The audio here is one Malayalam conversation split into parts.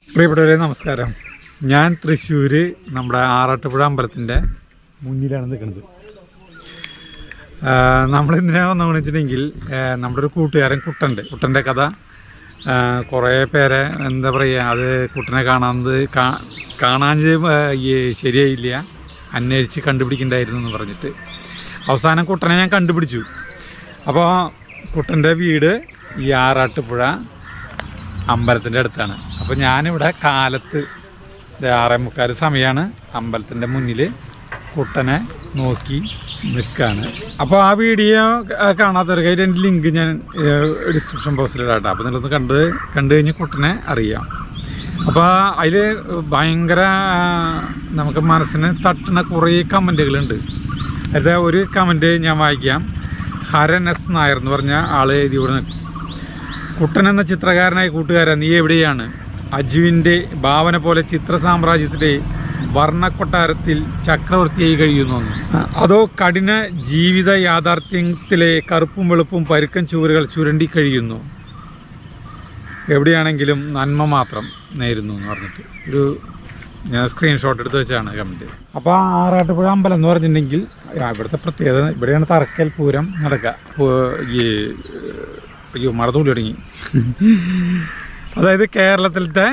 പ്രിയപ്പെട്ടവരെ നമസ്കാരം ഞാൻ തൃശ്ശൂർ നമ്മുടെ ആറാട്ടുപുഴ അമ്പലത്തിൻ്റെ മുന്നിലാണ് നിൽക്കുന്നത് നമ്മൾ എന്തിനാ വന്നു വെച്ചിട്ടുണ്ടെങ്കിൽ നമ്മുടെ ഒരു കൂട്ടുകാരൻ കുട്ടൻ്റെ കുട്ടൻ്റെ കഥ ആ, കുറേ പേരെ എന്താ പറയുക അത് കുട്ടനെ കാണാൻ കാണാൻ ശരിയായില്ല അന്വേഷിച്ച് കണ്ടുപിടിക്കണ്ടായിരുന്നു എന്ന് പറഞ്ഞിട്ട് അവസാനം കുട്ടനെ ഞാൻ കണ്ടുപിടിച്ചു അപ്പോൾ കുട്ടൻ്റെ വീട് ഈ ആറാട്ടുപുഴ അമ്പലത്തിൻ്റെ അടുത്താണ് അപ്പോൾ ഞാനിവിടെ കാലത്ത് ദേ ആറേ മുക്കാൽ സമയമാണ് അമ്പലത്തിൻ്റെ മുന്നിൽ കുട്ടനെ നോക്കി നിൽക്കുകയാണ് അപ്പോൾ ആ വീഡിയോ ക- കാണാത്തവർക്ക് അതിൻ്റെ ലിങ്ക് ഞാൻ ഡിസ്ക്രിപ്ഷൻ ബോക്സിൽ ഇടാം അപ്പോൾ നിങ്ങളൊന്ന് കണ്ട് കണ്ടു കഴിഞ്ഞ് കുട്ടനെ അറിയാം അപ്പോൾ അതിൽ ഭയങ്കര ആ, നമുക്ക് മനസ്സിന് തട്ടുന്ന കുറേ കമൻറ്റുകളുണ്ട് അതിൽ ഒരു കമൻറ്റ് ഞാൻ വായിക്കാം ഹരൻ എസ് നായർ എന്ന് പറഞ്ഞ ആൾ എഴുതി ഇവിടെ കുട്ടൻ എന്ന ചിത്രകാരനായ കൂട്ടുകാരൻ നീ എവിടെയാണ് അജുവിൻ്റെ ഭാവന പോലെ ചിത്ര സാമ്രാജ്യത്തിലെ വർണ്ണക്കൊട്ടാരത്തിൽ ചക്രവർത്തിയായി കഴിയുന്നു അതോ കഠിന ജീവിത യാഥാർത്ഥ്യത്തിലെ കറുപ്പും വെളുപ്പും പരുക്കൻ ചുവരുകൾ ചുരണ്ടി കഴിയുന്നു എവിടെയാണെങ്കിലും നന്മ മാത്രം നേരുന്നു എന്ന് പറഞ്ഞിട്ട് ഒരു ഞാൻ സ്ക്രീൻഷോട്ട് എടുത്ത് വെച്ചാണ് കമൻറ്റ് അപ്പോൾ ആറാട്ടുപുഴ അമ്പലം എന്ന് പറഞ്ഞിട്ടുണ്ടെങ്കിൽ ആ, ഇവിടുത്തെ പ്രത്യേകത ഇവിടെയാണ് തറക്കൽ പൂരം നടക്കുക പൂ- ഈ അയ്യോ മറന്നുകൂടി തുടങ്ങി അതായത് കേരളത്തിലത്തെ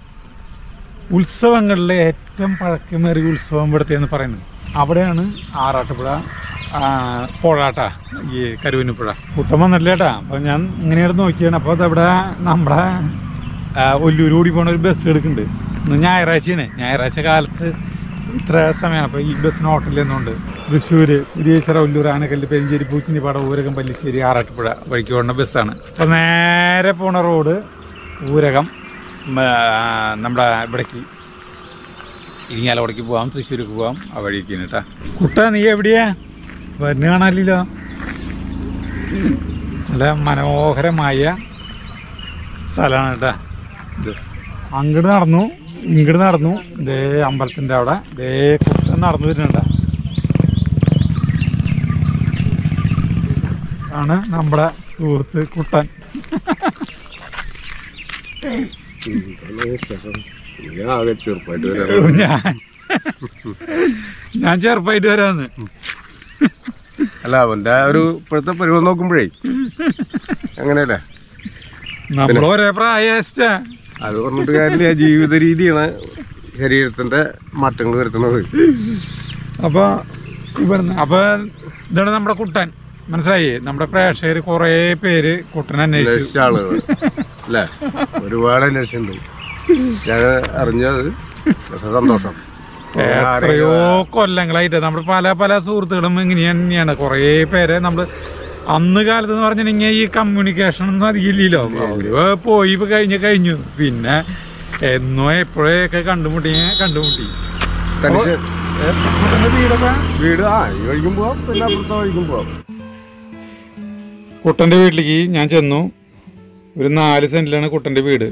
ഉത്സവങ്ങളിലെ ഏറ്റവും പഴക്കമേറിയ ഉത്സവം ഇവിടുത്തെ എന്ന് പറയുന്നത് അവിടെയാണ് ആറാട്ടുപുഴ ആ, പുഴാട്ടാ ഈ കരുവന്നിപ്പുഴ കുട്ടം വന്നില്ല കേട്ടാ അപ്പോൾ ഞാൻ ഇങ്ങനെയാണ് നോക്കിയാണ് അപ്പോൾ അതവിടെ നമ്മുടെ ആ, ഒല്ലൂർ കൂടി പോണ ഒരു ബസ് എടുക്കുന്നുണ്ട് ഇന്ന് ഞായറാഴ്ചയാണ് ഞായറാഴ്ച കാലത്ത് ഇത്ര സമയമാണ് അപ്പോൾ ഈ ബസ്സിന് ഹോട്ടലിൽ നിന്നുണ്ട് തൃശ്ശൂർ പുതിയച്ചിറ ഒല്ലൂർ ആനക്കല്ല് പെരിഞ്ചേരി പൂച്ചിനിപ്പാട ഊരകം പല്ലിശ്ശേരി ആറാട്ടുപുഴ വഴിക്ക് പോകുന്ന ബസ്സാണ് അപ്പോൾ നേരെ പോണ റോഡ് ഊരകം ഉം, ആ, നമ്മുടെ ഇവിടേക്ക് ഇരിങ്ങാലക്കുടയ്ക്ക് പോവാം തൃശ്ശൂർക്ക് പോവാം ആ വഴിക്ക് കേട്ടാ കുട്ട നീ എവിടെയാ വരുന്ന കാണാനില്ലല്ലോ നല്ല മനോഹരമായ സ്ഥലമാണ് കേട്ടാ ഇത് അങ്ങോട്ട് നടന്നു ഇങ്ങോട്ട് നടന്നു ദേ അമ്പലത്തിൻ്റെ അവിടെ ദേ കുട്ടൻ നടന്നു വരുന്നുണ്ട ആണ് നമ്മുടെ സുഹൃത്ത് കുട്ടൻ ഞാൻ ആകെ ചെറുപ്പമായിട്ട് വരാം ഞാൻ ഞാൻ ചെറുപ്പമായിട്ട് വരാന്ന് അല്ല അവന്റെ ആ ഒരു ഇപ്പോഴത്തെ പരിവം നോക്കുമ്പോഴേ അങ്ങനെയല്ലേ നമ്മൾ ഒരേ പ്രായസ്റ്റ അത് പറഞ്ഞിട്ട് കാര്യമില്ല ജീവിത രീതിയാണ് ശരീരത്തിന്റെ മാറ്റങ്ങൾ വരുത്തുന്നത് അപ്പൊ ഇവിടുന്ന് അപ്പൊ ഇതാണ് നമ്മുടെ കുട്ടൻ മനസ്സിലായി നമ്മുടെ പ്രേക്ഷകർ കുറേ പേര് കുട്ടനെ അന്വേഷിച്ചു അന്വേഷിച്ച ആളുകൾ അല്ലേ ഒരുപാട് അന്വേഷിച്ചിട്ടുണ്ട് ഞാൻ അറിഞ്ഞത് പക്ഷെ സന്തോഷം എത്രയോ കൊല്ലങ്ങളായിട്ട് നമ്മുടെ പല പല സുഹൃത്തുക്കളും ഇങ്ങനെ തന്നെയാണ് കുറേ പേരെ നമ്മൾ അന്ന് കാലത്ത് എന്ന് പറഞ്ഞിട്ടുണ്ടെങ്കിൽ ഈ കമ്മ്യൂണിക്കേഷൻ ഒന്നും അധികമില്ലല്ലോ അവര് പോയി ഇപ്പൊ കഴിഞ്ഞ് കഴിഞ്ഞു പിന്നെ എന്നോ എപ്പോഴൊക്കെ കണ്ടുമുട്ടി കണ്ടുമുട്ടി തനിക്ക് ഏ, കുട്ടന്റെ വീടൊക്കെ വീട് ആ ഈ വഴിക്കും പോവാം പിന്നെ അപ്പുറത്തെ വഴിക്കും പോവാം കുട്ടൻ്റെ വീട്ടിലേക്ക് ഞാൻ ചെന്നു ഒരു നാല് സെൻറ്റിലാണ് കുട്ടൻ്റെ വീട്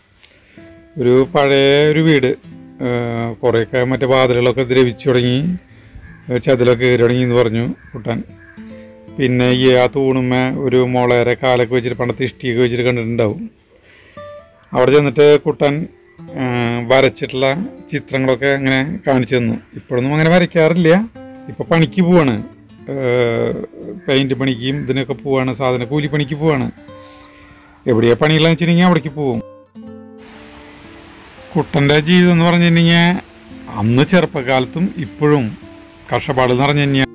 ഒരു പഴയ ഒരു വീട് ഏഹ് കുറേയൊക്കെ മറ്റേ വാതിലുകളൊക്കെ ദ്രവിച്ചു തുടങ്ങി ഏഹ് ചതിലൊക്കെ കയറി തുടങ്ങി എന്ന് പറഞ്ഞു കുട്ടൻ പിന്നെ ഈ ആ തൂണുമ്മ ഒരു മുളേരെ കാലൊക്കെ വെച്ചിട്ട് പണ്ടത്തെ ഇഷ്ടിയൊക്കെ വെച്ചിട്ട് കണ്ടിട്ടുണ്ടാവും അവിടെ ചെന്നിട്ട് കുട്ടൻ ഏഹ് വരച്ചിട്ടുള്ള ചിത്രങ്ങളൊക്കെ അങ്ങനെ കാണിച്ചു തന്നു ഇപ്പോഴൊന്നും അങ്ങനെ വരയ്ക്കാറില്ല ഇപ്പം പണിക്ക് പോവാണ് പെയിൻറ് പണിക്കും ഇതിനൊക്കെ പോവാണ് സാധന കൂലിപ്പണിക്ക് പോവാണ് എവിടെയാ പണികളെന്ന് വെച്ചിട്ടുണ്ടെങ്കിൽ അവിടേക്ക് പോവും കുട്ടൻ്റെ ജീവിതം എന്ന് പറഞ്ഞിട്ടുണ്ടെങ്കിൽ അന്ന് ചെറുപ്പകാലത്തും ഇപ്പോഴും കഷ്ടപ്പാട് എന്ന് പറഞ്ഞു കഴിഞ്ഞാൽ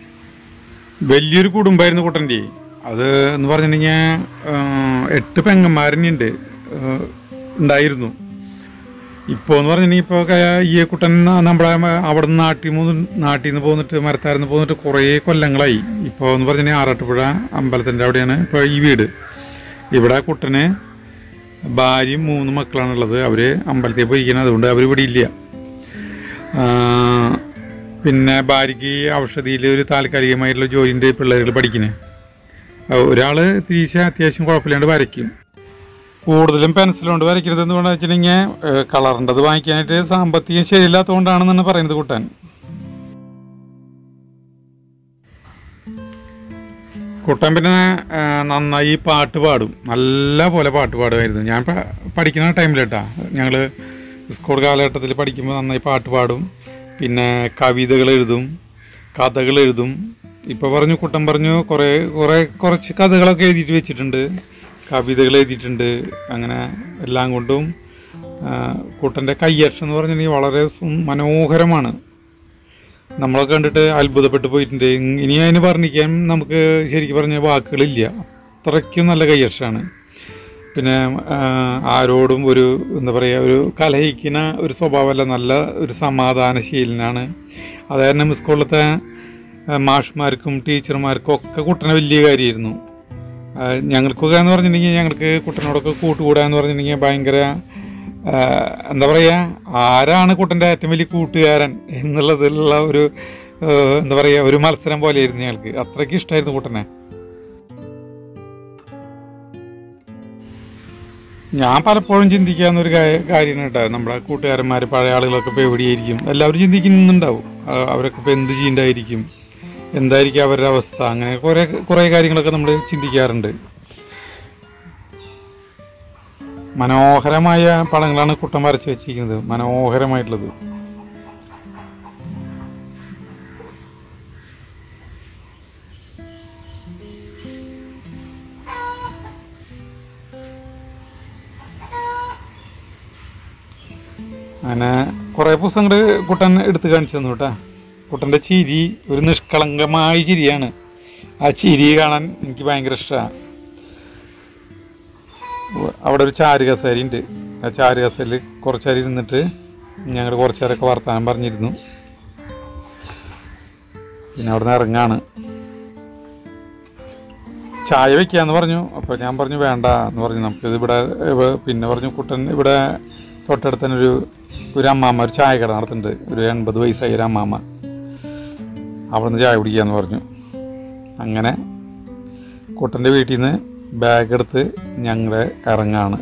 വലിയൊരു കുടുംബമായിരുന്നു കുട്ടൻ്റെ അത് എന്ന് പറഞ്ഞിട്ടുണ്ടെങ്കിൽ എട്ട് പെങ്ങന്മാരനുണ്ട് ഉണ്ടായിരുന്നു ഇപ്പോൾ എന്ന് പറഞ്ഞിട്ടുണ്ടെങ്കിൽ ഇപ്പോൾ ഈ കുട്ടൻ ന- നമ്മുടെ മ- അവിടെ നിന്ന് നാട്ടിൽ നിന്ന് നാട്ടിൽ നിന്ന് പോന്നിട്ട് മരത്താരിൽ നിന്ന് പോന്നിട്ട് കുറേ കൊല്ലങ്ങളായി ഇപ്പോൾ എന്ന് പറഞ്ഞിട്ടുണ്ടെങ്കിൽ ആറാട്ടുപുഴ അമ്പലത്തിൻ്റെ അവിടെയാണ് ഇപ്പോൾ ഈ വീട് ഇവിടെ കുട്ടന് ഭാര്യയും മൂന്ന് മക്കളാണുള്ളത് അവർ അമ്പലത്തിൽ പോയിരിക്കുന്നത് അതുകൊണ്ട് അവർ ഇവിടെ ഇല്ല ആ, പിന്നെ ഭാര്യയ്ക്ക് ഔഷധിയിൽ ഒരു താൽക്കാലികമായിട്ടുള്ള ജോലിൻ്റെ പിള്ളേരുകൾ പഠിക്കുന്നത് ഒരാൾ തീശ അത്യാവശ്യം കുഴപ്പമില്ലാണ്ട് വരയ്ക്കും കൂടുതലും പെൻസിൽ കൊണ്ട് വരയ്ക്കരുത് എന്തുകൊണ്ടാണെന്ന് വെച്ചിട്ടുണ്ടെങ്കിൽ കളറിൻ്റെത് വാങ്ങിക്കാനായിട്ട് സാമ്പത്തികം ശരിയില്ലാത്തതുകൊണ്ടാണെന്നാണ് പറയുന്നത് കൂട്ടാൻ കുട്ടൻ പിന്നെ ആ, നന്നായി പാട്ട് പാടും നല്ല പോലെ പാട്ട് പാടുമായിരുന്നു ഞാൻ പ- പഠിക്കുന്ന ടൈമിലേട്ടാ ഞങ്ങൾ സ്കൂൾ കാലഘട്ടത്തിൽ പഠിക്കുമ്പോൾ നന്നായി പാട്ട് പാടും പിന്നെ കവിതകൾ എഴുതും കഥകൾ എഴുതും ഇപ്പോൾ പറഞ്ഞു കുട്ടൻ പറഞ്ഞു കുറേ കുറേ കുറച്ച് കഥകളൊക്കെ എഴുതിയിട്ട് വെച്ചിട്ടുണ്ട് കവിതകൾ എഴുതിയിട്ടുണ്ട് അങ്ങനെ എല്ലാം കൊണ്ടും ആ, കുട്ടൻ്റെ കയ്യക്ഷരം എന്ന് പറഞ്ഞിട്ടുണ്ടെങ്കിൽ വളരെ സു- മനോഹരമാണ് നമ്മളൊക്കെ കണ്ടിട്ട് അത്ഭുതപ്പെട്ടു പോയിട്ടുണ്ട് ഇ- ഇനി അതിന് വർണ്ണിക്കാൻ നമുക്ക് ശരിക്കും പറഞ്ഞ വാക്കുകളില്ല അത്രയ്ക്കും നല്ല കയ്യക്ഷരമാണ് പിന്നെ ആ, ആരോടും ഒരു എന്താ പറയുക ഒരു കലഹിക്കുന്ന ഒരു സ്വഭാവമല്ല നല്ല ഒരു സമാധാനശീലനാണ് അത് കാരണം സ്കൂളിലത്തെ ആ, മാഷ്മാർക്കും ടീച്ചർമാർക്കും ഒക്കെ കുട്ടനെ വലിയ കാര്യമായിരുന്നു ആ, ഞങ്ങൾക്കൊക്കെ എന്ന് പറഞ്ഞിട്ടുണ്ടെങ്കിൽ ഞങ്ങൾക്ക് കുട്ടനോടൊക്കെ കൂട്ടുകൂടുക എന്ന് പറഞ്ഞിട്ടുണ്ടെങ്കിൽ ഭയങ്കര ആ, എന്താ പറയുക ആരാണ് കുട്ടൻ്റെ ഏറ്റവും വലിയ കൂട്ടുകാരൻ എന്നുള്ളതിലുള്ള ഒരു ആ, എന്താ പറയുക ഒരു മത്സരം പോലെയായിരുന്നു ഞങ്ങൾക്ക് അത്രയ്ക്ക് ഇഷ്ടമായിരുന്നു കുട്ടനെ ഞാൻ പലപ്പോഴും ചിന്തിക്കാവുന്ന ഒരു കാ- കാര്യമാണ് കേട്ടോ നമ്മുടെ കൂട്ടുകാരന്മാർ പഴയ ആളുകളൊക്കെ ഇപ്പോൾ എവിടെയായിരിക്കും എല്ലാവരും ചിന്തിക്കുന്നുണ്ടാവും ആ, അവരൊക്കെ ഇപ്പോൾ എന്ത് ചെയ്യണ്ടായിരിക്കും എന്തായിരിക്കും അവരുടെ അവസ്ഥ അങ്ങനെ കുറേ കുറേ കാര്യങ്ങളൊക്കെ നമ്മൾ ചിന്തിക്കാറുണ്ട് മനോഹരമായ പടങ്ങളാണ് കുട്ടൻ വരച്ച് വെച്ചിരിക്കുന്നത് മനോഹരമായിട്ടുള്ളത് അങ്ങനെ കുറേ പുസ്തകങ്ങൾ കുട്ടൻ എടുത്ത് കാണിച്ചു തന്നു കേട്ടാ കുട്ടൻ്റെ ചിരി ഒരു നിഷ്കളങ്കമായ ചിരിയാണ് ആ ചിരി കാണാൻ എനിക്ക് ഭയങ്കര ഇഷ്ടമാണ് അവിടെ ഒരു ചാരുകസേരി ഉണ്ട് ആ ചാരുകസേരിൽ കുറച്ചേരം ഇരുന്നിട്ട് ഞങ്ങൾ കുറച്ചേരൊക്കെ വർത്തമാനം പറഞ്ഞിരുന്നു പിന്നെ അവിടെ നിന്ന് ഇറങ്ങാണ് ചായ വെക്കാന്ന് പറഞ്ഞു അപ്പോൾ ഞാൻ പറഞ്ഞു വേണ്ട എന്ന് പറഞ്ഞു നമുക്കിത് ഇവിടെ ഇവ- പിന്നെ പറഞ്ഞു കുട്ടൻ ഇവിടെ തൊട്ടടുത്ത് തന്നെ ഒരു ഒരു അമ്മാമ്മ ഒരു ചായ കട നടത്തുന്നുണ്ട് ഒരു എൺപത് വയസ്സായ ഒരു അമ്മാമ്മ അവിടെ നിന്ന് ചായ കുടിക്കാന്ന് പറഞ്ഞു അങ്ങനെ കുട്ടൻ്റെ വീട്ടിൽ നിന്ന് ബാഗ് എടുത്ത് ഞങ്ങൾ ഇറങ്ങാണ്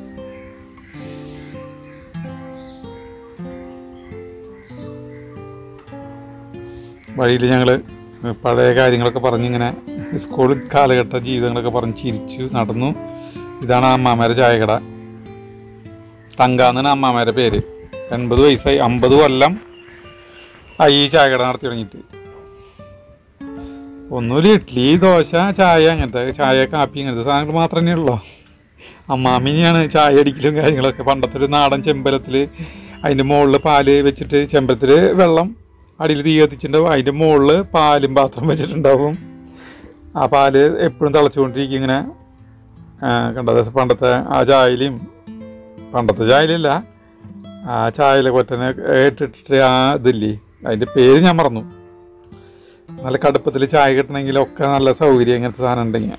വഴിയിൽ ഞങ്ങൾ പഴയ കാര്യങ്ങളൊക്കെ പറഞ്ഞിങ്ങനെ സ്കൂൾ കാലഘട്ട ജീവിതങ്ങളൊക്കെ പറഞ്ഞ് ചിരിച്ചു നടന്നു ഇതാണ് ആ അമ്മാമേരെ ചായക്കട തങ്കാന്നാണ് അമ്മാമേരെ പേര് എൺപത് വയസ്സായി അമ്പത് കൊല്ലം ആയി ഈ ചായക്കട നടത്തി തുടങ്ങിയിട്ട് ഒന്നുമില്ല ഇഡ്ഡലി ദോശ ചായ അങ്ങനത്തെ ചായ കാപ്പി അങ്ങനത്തെ സാധനങ്ങൾ മാത്രമേ ഉള്ളൂ അമ്മാമിനെയാണ് ചായ അടിക്കലും കാര്യങ്ങളൊക്കെ പണ്ടത്തെ ഒരു നാടൻ ചെമ്പലത്തിൽ അതിൻ്റെ മുകളിൽ പാല് വെച്ചിട്ട് ചെമ്പലത്തിൽ വെള്ളം അടിയിൽ തീ കത്തിച്ചിട്ടുണ്ടാവും അതിൻ്റെ മുകളിൽ പാലും പാത്രം വെച്ചിട്ടുണ്ടാവും ആ പാല് എപ്പോഴും തിളച്ചുകൊണ്ടിരിക്കും ഇങ്ങനെ ആ, കണ്ടത് പണ്ടത്തെ ആ ചായയിലും പണ്ടത്തെ ചായയിലല്ല ആ ചായയിലെ കൊറ്റനെ ഇട്ടിട്ട് ആ ഇതില്ലേ അതിൻ്റെ പേര് ഞാൻ മറന്നു നല്ല കടുപ്പത്തിൽ ചായ കിട്ടണമെങ്കിലൊക്കെ നല്ല സൗകര്യം ഇങ്ങനത്തെ സാധനം ഉണ്ടെങ്കിൽ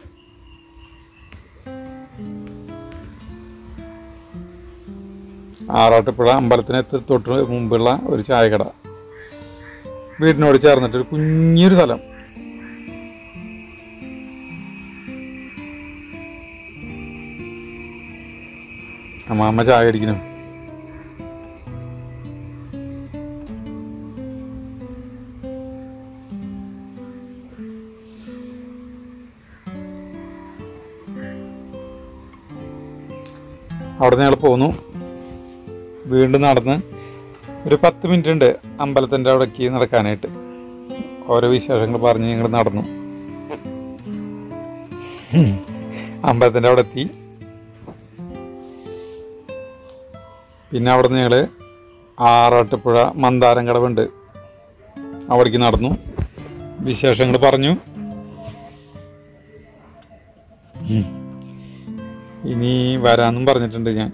ആറാട്ടുപുഴ അമ്പലത്തിന് എത്തി തൊട്ട് മുമ്പുള്ള ഒരു ചായക്കട വീടിനോട് ചേർന്നിട്ട് ഒരു കുഞ്ഞൊരു സ്ഥലം അമ്മാമ്മ ചായ അടിക്കുന്നു അവിടെ നിന്ന് ഞങ്ങൾ പോന്നു വീണ്ടും നടന്ന് ഒരു പത്ത് മിനിറ്റ് ഉണ്ട് അമ്പലത്തിൻ്റെ അവിടേക്ക് നടക്കാനായിട്ട് ഓരോ വിശേഷങ്ങൾ പറഞ്ഞ് ഞങ്ങൾ നടന്നു അമ്പലത്തിൻ്റെ അവിടെ എത്തി പിന്നെ അവിടെ നിന്ന് ഞങ്ങൾ ആറാട്ടുപുഴ മന്ദാരം കടവുണ്ട് അവിടേക്ക് നടന്നു വിശേഷങ്ങൾ പറഞ്ഞു ഉം. ഇനി വരാന്നും പറഞ്ഞിട്ടുണ്ട് ഞാൻ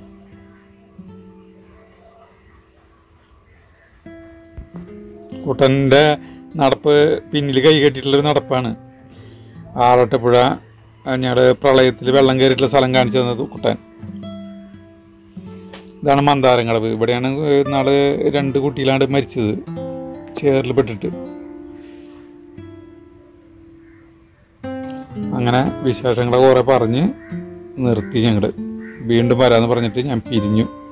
കുട്ടൻ്റെ നടപ്പ് പിന്നിൽ കൈ കെട്ടിയിട്ടുള്ളൊരു നടപ്പാണ് ആറാട്ടുപുഴ ഞങ്ങൾ പ്രളയത്തിൽ വെള്ളം കയറിയിട്ടുള്ള സ്ഥലം കാണിച്ചു തന്നത് കുട്ടൻ ഇതാണ് മന്ദാരങ്ങളവ് ഇവിടെയാണ് നാള് രണ്ട് കുട്ടികളാണ്ട് മരിച്ചത് ചേറിൽ പെട്ടിട്ട് അങ്ങനെ വിശേഷങ്ങളെ കുറേ പറഞ്ഞ് നിർത്തി ഞങ്ങൾ വീണ്ടും വരാമെന്ന് പറഞ്ഞിട്ട് ഞാൻ പിരിഞ്ഞു